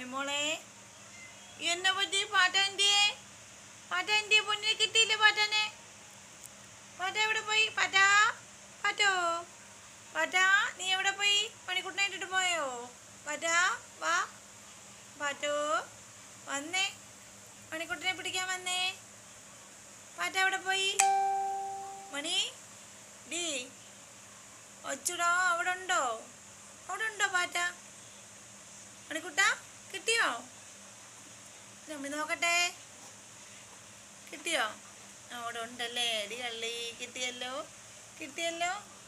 മോളെ എന്നെ പറ്റി പാറ്റാൻ്റെ പാറ്റാൻ്റെ പൊന്നിനെ കിട്ടിയില്ലേ പാറ്റാനെ പാറ്റ എവിടെ പോയി പാറ്റാ പാറ്റോ പാറ്റാ നീ എവിടെ പോയി മണിക്കുട്ടനെ ഇട്ടിട്ട് പോയോ പാറ്റാ വാ പാറ്റോ വന്നേ മണിക്കുട്ടനെ പിടിക്കാൻ വന്നേ പാറ്റ എവിടെ പോയി മണി ഡി ഒച്ചുടോ അവിടെ ഉണ്ടോ അവിടെ ഉണ്ടോ പാറ്റ മണിക്കുട്ട കിട്ടിയോ നമ്മി നോക്കട്ടെ കിട്ടിയോ അവിടെ ഉണ്ടല്ലേ എടി കള്ളി കിട്ടിയല്ലോ കിട്ടിയല്ലോ